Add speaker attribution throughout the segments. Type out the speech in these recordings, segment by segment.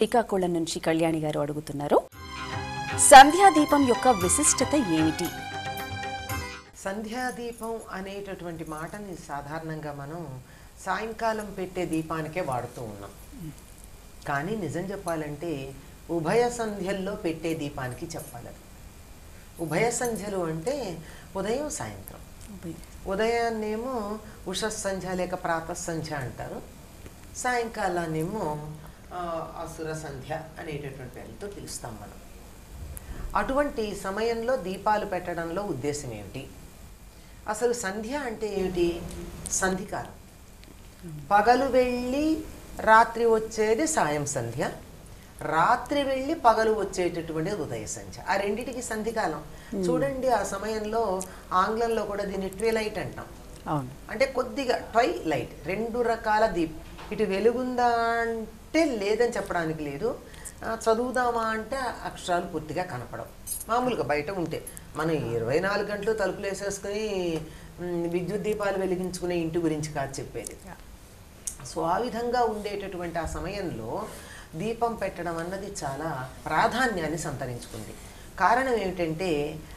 Speaker 1: శ్రీకాకుళం నుంచి కళ్యాణి గారు అడుగుతున్నారు సంధ్యాదీపం యొక్క విశిష్టత ఏమిటి
Speaker 2: సంధ్యాదీపం అనేటటువంటి మాటని సాధారణంగా మనం సాయంకాలం పెట్టే దీపానికే వాడుతూ ఉన్నాం కానీ నిజం చెప్పాలంటే ఉభయ సంధ్యల్లో పెట్టే దీపానికి చెప్పాలి అది. ఉభయ సంధ్యలు అంటే ఉదయం సాయంత్రం ఉదయాన్నేమో ఉషస్సంధ్య లేక ప్రాతస్సంధ్య అంటారు సాయంకాలాన్నేమో ఆ, అసుర సంధ్య అనేటటువంటి పేరుతో పిలుస్తాం మనం అటువంటి సమయంలో దీపాలు పెట్టడంలో ఉద్దేశం ఏమిటి అసలు సంధ్య అంటే ఏమిటి సంధికాలం పగలు వెళ్ళి రాత్రి వచ్చేది సాయం సంధ్య రాత్రి వెళ్ళి పగలు వచ్చేటటువంటిది ఉదయ సంధ్య ఆ రెండిటికి సంధికాలం చూడండి ఆ సమయంలో ఆంగ్లంలో కూడా దీన్ని ట్విలైట్ అంటాం
Speaker 1: అవును
Speaker 2: అంటే కొద్దిగా ట్వై లైట్ రెండు రకాల దీప్ ఇటు వెలుగుందా అంటే లేదని చెప్పడానికి లేదు ఆ, చదువుదామా అంటే అక్షరాలు పూర్తిగా కనపడవు మామూలుగా బయట ఉంటే మనం ఇరవై నాలుగు గంటలు తలుపులు వేసేసుకుని మ్, విద్యుత్ దీపాలు వెలిగించుకునే ఇంటి గురించి కాదు చెప్పేది సో ఆ విధంగా ఉండేటటువంటి ఆ సమయంలో దీపం పెట్టడం అన్నది చాలా ప్రాధాన్యాన్ని సంతరించుకుంది కారణం ఏమిటంటే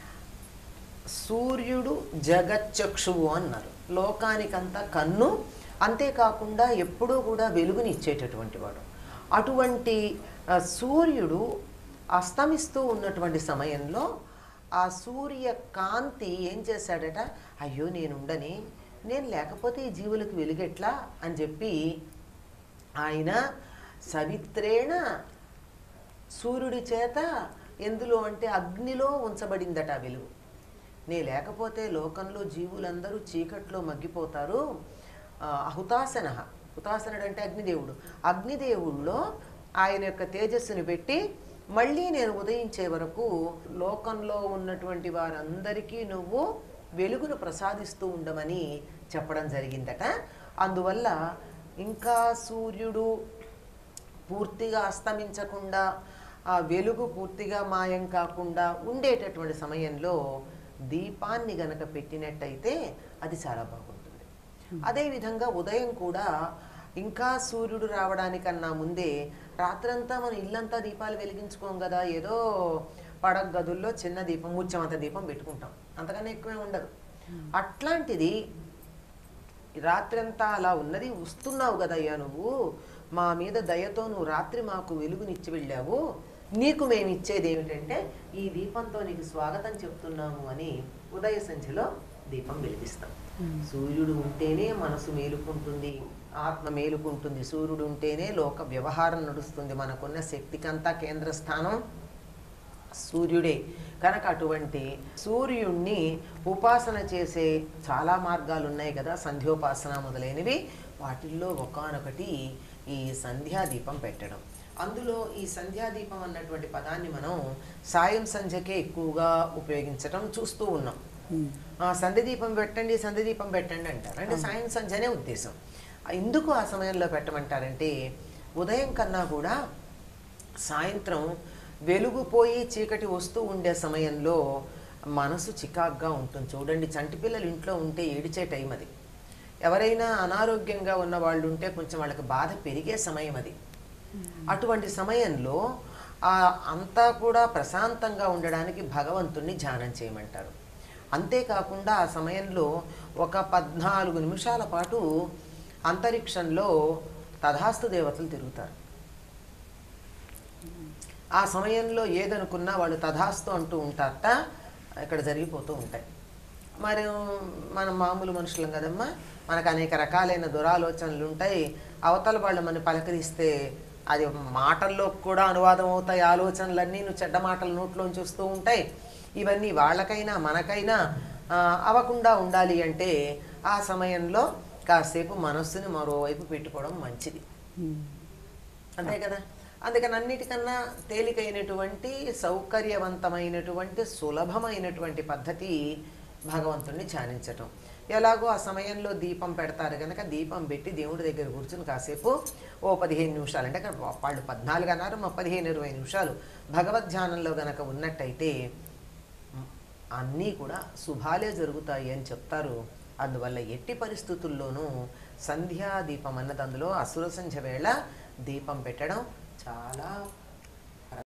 Speaker 2: సూర్యుడు జగచ్చక్షువు అన్నారు లోకానికంతా కన్ను అంతేకాకుండా ఎప్పుడూ కూడా వెలుగుని ఇచ్చేటటువంటి వాడు అటువంటి ఆ, సూర్యుడు అస్తమిస్తూ ఉన్నటువంటి సమయంలో ఆ సూర్య కాంతి ఏం చేశాడట అయ్యో నేనుండని నేను లేకపోతే ఈ జీవులకు వెలుగెట్లా అని చెప్పి ఆయన సవిత్రేణ సూర్యుడి చేత ఎందులో అంటే అగ్నిలో ఉంచబడిందట ఆ వెలుగు నే లేకపోతే లోకంలో జీవులందరూ చీకట్లో మగ్గిపోతారు ఆ, హుతాసన హుతాసనుడు అంటే అగ్నిదేవుడు అగ్నిదేవుల్లో ఆయన యొక్క తేజస్సుని పెట్టి మళ్ళీ నేను ఉదయించే వరకు లోకంలో ఉన్నటువంటి వారందరికీ నువ్వు వెలుగును ప్రసాదిస్తూ ఉండమని చెప్పడం జరిగిందట అందువల్ల ఇంకా సూర్యుడు పూర్తిగా అస్తమించకుండా ఆ వెలుగు పూర్తిగా మాయం కాకుండా ఉండేటటువంటి సమయంలో దీపాన్ని గనక పెట్టినట్టయితే అది చాలా బాగుంటుంది అదేవిధంగా ఉదయం కూడా ఇంకా సూర్యుడు రావడానికన్నా ముందే రాత్రంతా మనం ఇల్లంతా దీపాలు వెలిగించుకోం కదా ఏదో పడగ గదుల్లో చిన్న దీపం ముత్యమంత దీపం పెట్టుకుంటాం అంతకన్నా ఎక్కువే ఉండదు అట్లాంటిది రాత్రంతా అలా ఉన్నది వస్తున్నావు కదయ్యా నువ్వు మా మీద దయతో నువ్వు రాత్రి మాకు వెలుగునిచ్చి వెళ్ళావు నీకు మేము ఇచ్చేది ఏమిటంటే ఈ దీపంతో నీకు స్వాగతం చెప్తున్నాము అని ఉదయ సంధ్యలో దీపం వెలిగిస్తాం సూర్యుడు ఉంటేనే మనసు మేలుకుంటుంది ఆత్మ మేలుకుంటుంది సూర్యుడు ఉంటేనే లోక వ్యవహారం నడుస్తుంది మనకున్న శక్తికంతా కేంద్ర స్థానం సూర్యుడే కనుక అటువంటి సూర్యుణ్ణి ఉపాసన చేసే చాలా మార్గాలు ఉన్నాయి కదా సంధ్యోపాసన మొదలైనవి వాటిల్లో ఒకానొకటి ఈ సంధ్యాదీపం పెట్టడం అందులో ఈ సంధ్యాదీపం అన్నటువంటి పదాన్ని మనం సాయం సంధ్యకే ఎక్కువగా ఉపయోగించడం చూస్తూ ఉన్నాం ఆ సంధ్య దీపం పెట్టండి సంధ్య దీపం పెట్టండి అంటారు అంటే సాయం సంధ్యనే ఉద్దేశం ఎందుకు ఆ సమయంలో పెట్టమంటారంటే ఉదయం కన్నా కూడా సాయంత్రం వెలుగు పోయి చీకటి వస్తూ ఉండే సమయంలో మనసు చికాగ్గా ఉంటుంది చూడండి చంటి పిల్లలు ఇంట్లో ఉంటే ఏడిచే టైం అది ఎవరైనా అనారోగ్యంగా ఉన్న వాళ్ళు ఉంటే కొంచెం వాళ్ళకి బాధ పెరిగే సమయం అది అటువంటి సమయంలో ఆ అంతా కూడా ప్రశాంతంగా ఉండడానికి భగవంతుణ్ణి ధ్యానం చేయమంటారు అంతేకాకుండా ఆ సమయంలో ఒక పద్నాలుగు నిమిషాల పాటు అంతరిక్షంలో తథాస్తు దేవతలు తిరుగుతారు ఆ సమయంలో ఏదనుకున్నా వాళ్ళు తథాస్తు అంటూ ఉంటారట ఇక్కడ జరిగిపోతూ ఉంటాయి మరి మనం మామూలు మనుషులం కదమ్మా మనకు అనేక రకాలైన దురాలోచనలు ఉంటాయి అవతల వాళ్ళు మనం పలకరిస్తే అది మాటల్లో కూడా అనువాదం అవుతాయి ఆలోచనలన్నీ నువ్వు చెడ్డ మాటలు నోట్లోంచి వస్తూ ఉంటాయి ఇవన్నీ వాళ్ళకైనా మనకైనా ఆ, అవ్వకుండా ఉండాలి అంటే ఆ సమయంలో కాసేపు మనస్సుని మరోవైపు పెట్టుకోవడం మంచిది అంతే కదా అందుకని అన్నిటికన్నా తేలికైనటువంటి సౌకర్యవంతమైనటువంటి సులభమైనటువంటి పద్ధతి భగవంతుణ్ణి ధ్యానించటం ఎలాగో ఆ సమయంలో దీపం పెడతారు కనుక దీపం పెట్టి దేవుడి దగ్గర కూర్చుని కాసేపు ఓ పదిహేను నిమిషాలు అంటే అక్కడ వాళ్ళు పద్నాలుగు అన్నారు మా పదిహేను ఇరవై నిమిషాలు భగవద్ ధ్యానంలో గనక ఉన్నట్టయితే అన్నీ కూడా శుభాలే జరుగుతాయి అని చెప్తారు అందువల్ల ఎట్టి పరిస్థితుల్లోనూ సంధ్యా దీపం అన్నది అందులో అసుర సంధ్య వేళ దీపం పెట్టడం చాలా